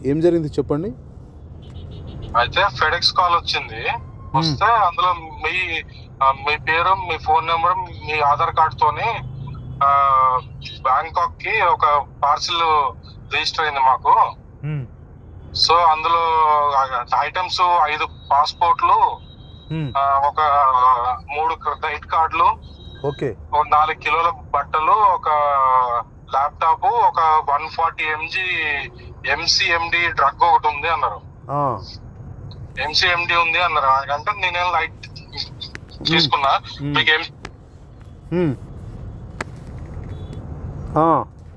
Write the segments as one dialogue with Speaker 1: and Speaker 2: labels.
Speaker 1: ఏం జరిగింది చెప్పండి
Speaker 2: అయితే ఫెడెక్స్ కాల్ వచ్చింది వస్తే అందులో మీ ఆ, మీ పేరు మీ ఫోన్ నెంబర్ మీ ఆధార్ కార్డ్ తోని ఆ, బ్యాంకాక్ కి ఒక పార్సిల్ రిజిస్టర్ అయింది మాకు
Speaker 1: మ్మ్.
Speaker 2: సో అందులో ఐటమ్స్ ఐదు పాస్పోర్ట్లు
Speaker 1: మ్మ్.
Speaker 2: ఆ, ఒక మూడు క్రెడిట్ కార్డులు
Speaker 1: ఓకే
Speaker 2: ఒక నాలుగు కిలోల బట్టలు ఒక ల్యాప్టాప్ ఒక one forty MG MCMD drug ఒకటి ఉంది అన్నారు
Speaker 1: ఆ,
Speaker 2: ఎంసీఎండి ఉంది అన్నారు అంటే నేనేం లైట్ తీసుకున్నా
Speaker 1: మ్మ్.
Speaker 2: మీకు ఎం
Speaker 1: మ్మ్. ఆ.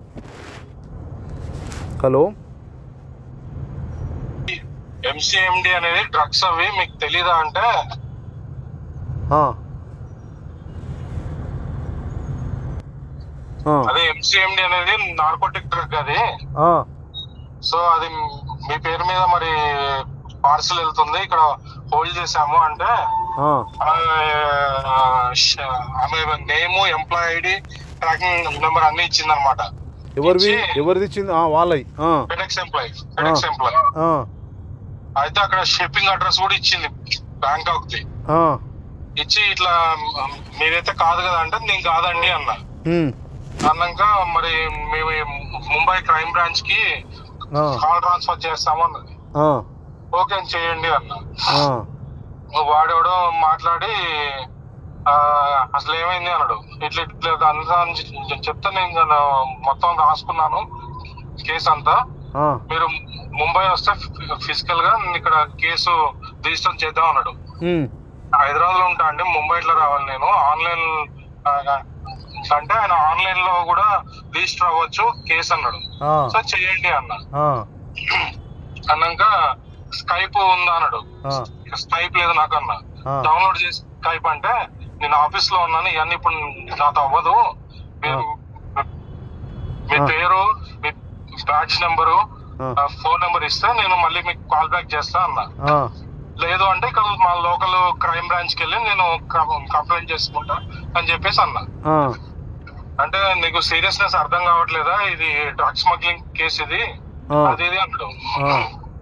Speaker 1: హలో
Speaker 2: ఎంసీఎండి అనేది డ్రగ్స్ అవి మీకు తెలీదా అంటే
Speaker 1: ఆ. ఆ.
Speaker 2: అదే ఎంసీఎండి అనేది నార్కోటిక్ డ్రగ్ అది
Speaker 1: ఆ.
Speaker 2: సో అది మీ పేరు మీద మరి పార్సల్ వెళ్తుంది ఇక్కడ హోల్డ్ చేసాము అంటే
Speaker 1: ఆ.
Speaker 2: ఆ, ష- ఆమె name employee ID tracking number అన్ని ఇచ్చింది అనమాట
Speaker 1: ఎవరివి ఎవరిది ఇచ్చింది ఆ, వాళ్ళవి ఆ.
Speaker 2: ఫెడెక్స్ ఎంప్లాయ్ ఫెడెక్స్ ఎంప్లాయ్
Speaker 1: ఆ.
Speaker 2: అయితే అక్కడ షిప్పింగ్ అడ్రస్ కూడా ఇచ్చింది బ్యాంకాక్ ది
Speaker 1: ఆ.
Speaker 2: ఇచ్చి ఇట్లా మ్, మీరైతే కాదు కదా అంటే నేను కాదండి అన్న
Speaker 1: మ్మ్.
Speaker 2: అన్నాక మరి మేము ముంబై క్రైమ్ బ్రాంచ్ కి
Speaker 1: ఆ.
Speaker 2: కాల్ ట్రాన్స్ఫర్ చేస్తాము అన్నది
Speaker 1: ఆ.
Speaker 2: ఓకే చేయండి అన్న
Speaker 1: ఆ.
Speaker 2: వాడెవడో మాట్లాడి ఆ, అసలు ఏమైంది అన్నాడు ఇట్లా ఇట్లా అంతా అని చె- చెప్తే నేను కదా మొత్తం రాసుకున్నాను కేసు అంతా
Speaker 1: ఆ.
Speaker 2: మీరు ముంబై వస్తే ఫిజికల్ గా ఇక్కడ కేసు రిజిస్టర్ చేద్దాం అన్నాడు
Speaker 1: మ్మ్.
Speaker 2: హైదరాబాద్ లో ఉంటా అండి ముంబైలో రావాలి నేను ఆన్లైన్ అంటే ఆయన ఆన్లైన్ లో కూడా రిజిస్టర్ అవ్వచ్చు కేసు అన్నాడు
Speaker 1: ఆ.
Speaker 2: సో చేయండి అన్న
Speaker 1: ఆ.
Speaker 2: అన్నాక స్కైప్ ఉందా అన్నాడు
Speaker 1: ఆ.
Speaker 2: స్కైప్ లేదు నాకు అన్న
Speaker 1: ఆ.
Speaker 2: డౌన్లోడ్ చేసి స్కైప్ అంటే నేను ఆఫీస్ లో ఉన్నాను ఇవన్నీ ఇప్పుడు నాతో అవ్వదు మీరు మీ
Speaker 1: ఆ.
Speaker 2: పేరు మీ బ్యాడ్జ్ నెంబరు
Speaker 1: ఆ.
Speaker 2: ఫోన్ నెంబర్ ఇస్తే నేను మళ్ళీ మీకు కాల్ బ్యాక్ చేస్తా అన్న
Speaker 1: ఆ.
Speaker 2: లేదు అంటే ఇక్కడ మా లోకల్ క్రైమ్ బ్రాంచ్ కి వెళ్ళి నేను కంప్లైంట్ చేసుకుంటా అని చెప్పేసి అన్న
Speaker 1: ఆ.
Speaker 2: అంటే నీకు సీరియస్నెస్ అర్థం కావట్లేదా ఇది డ్రగ్ స్మగ్లింగ్ కేసు ఇది
Speaker 1: ఆ.
Speaker 2: అది ఇది అన్నాడు
Speaker 1: ఆ.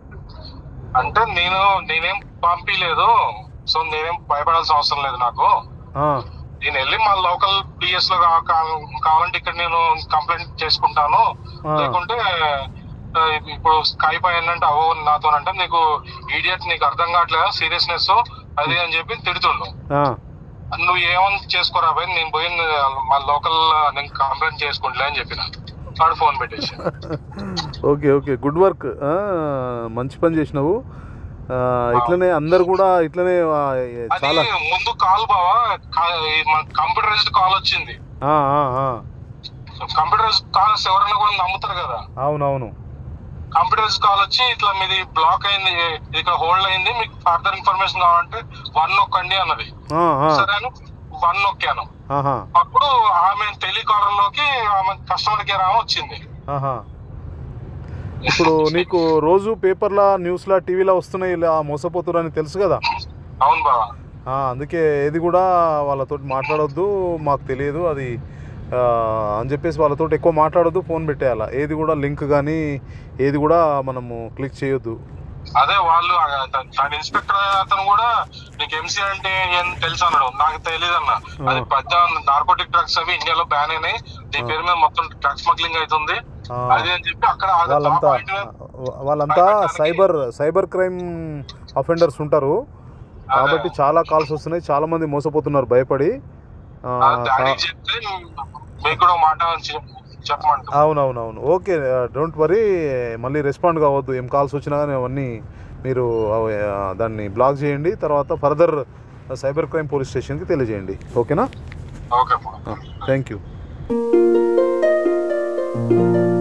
Speaker 2: అంటే నేను నేనేం పంపించలేదు సో నేనేం భయపడాల్సిన అవసరం లేదు నాకు
Speaker 1: ఆ.
Speaker 2: నేను వెళ్ళి మా లోకల్ పిఎస్ లో కా- కా- కావాలంటే ఇక్కడ నేను కంప్లైంట్ చేసుకుంటాను
Speaker 1: ఆ.
Speaker 2: లేకుంటే ఆ, ఇప్పుడు స్కైప్ అయ్యిందంటే అవో నాతో అంటే నీకు ఈడియట్ నీకు అర్థం కావట్లేదా సీరియస్నెస్ అది అని చెప్పి తిడుతుండు
Speaker 1: ఆ.
Speaker 2: నువ్వు ఏమని చేసుకోరా భయ్ నేను పోయి మా లోకల్ నేను కంప్లైంట్ చేసుకుంటలే అని చెప్పిన వాడు ఫోన్ పెట్టేసి
Speaker 1: ఓకే ఓకే గుడ్ వర్క్ ఆ, మంచి పని చేసినావు ఆ, ఇట్లనే అందరు కూడా ఇట్లనే ఆ,
Speaker 2: అది
Speaker 1: చాలా
Speaker 2: ముందు కాల్ బావా కంప్యూటరైజ్డ్ కాల్ వచ్చింది
Speaker 1: ఆ, ఆ, ఆ.
Speaker 2: కంప్యూటరైజ్డ్ కాల్స్ ఎవరైనా కూడా నమ్ముతారు కదా
Speaker 1: అవునవును
Speaker 2: కంప్యూటరైజ్ కాల్ వచ్చి ఇట్లా మీది బ్లాక్ అయింది ఇక్కడ హోల్డ్ అయింది మీకు ఫర్దర్ ఇన్ఫర్మేషన్ కావాలంటే వన్ నొక్కండి అన్నది
Speaker 1: ఆ, ఆ.
Speaker 2: సరే అని వన్ నొక్కాను
Speaker 1: ఆహా
Speaker 2: అప్పుడు ఆమె టెలికాలర్ లోకి ఆమె కస్టమర్ కేర్ ఆమె వచ్చింది
Speaker 1: ఆహా ఇప్పుడు నీకు రోజు పేపర్లా న్యూస్లా టీవీలో వస్తున్నాయి ఇలా మోసపోతురని తెలుసు కదా
Speaker 2: అవును బావా
Speaker 1: ఆ, అందుకే ఏది కూడా వాళ్ళతో మాట్లాడొద్దు మాకు తెలియదు అది ఆ, అని చెప్పేసి వాళ్ళతో ఎక్కువ మాట్లాడొద్దు ఫోన్ పెట్టేయాల ఏది కూడా లింక్ కానీ ఏది కూడా మనము క్లిక్ చేయొద్దు
Speaker 2: అదే వాళ్ళు ఆ త- తన ఇన్స్పెక్టర్ అతను కూడా నీకు ఎంసీ అంటే ఏం తెలుసు అన్నాడు నాకు తెలియదు అన్న అది పెద్ద నార్కోటిక్ డ్రగ్స్ అవి ఇండియాలో బ్యాన్ అయినాయి దీని పేరు మీద మొత్తం డ్రగ్ స్మగ్లింగ్ అవుతుంది
Speaker 1: ఆ,
Speaker 2: అది అని చెప్పి అక్కడ ఆ- ఆ
Speaker 1: వాళ్ళంతా
Speaker 2: point మీద
Speaker 1: వాళ్ళంతా సైబర్ సైబర్ క్రైమ్ అఫెండర్స్ ఉంటారు కాబట్టి చాలా కాల్స్ వస్తున్నాయి చాలా మంది మోసపోతున్నారు భయపడి ఆ,
Speaker 2: ఆ
Speaker 1: కా-
Speaker 2: డాడీకి చెప్తే మీకు కూడా ఒక మాట చెప్- చెప్పమంటూ
Speaker 1: అవునవునవును ఓకే డోంట్ వరీ మళ్ళీ రెస్పాండ్ కావద్దు ఏం కాల్స్ వచ్చినా కానీ అవన్నీ మీరు అవి, ఆ, దాన్ని బ్లాక్ చేయండి తర్వాత ఫర్దర్ సైబర్ క్రైమ్ పోలీస్ స్టేషన్కి తెలియజేయండి ఓకేనా
Speaker 2: ఓకే అప్పుడు
Speaker 1: థ్యాంక్ యూ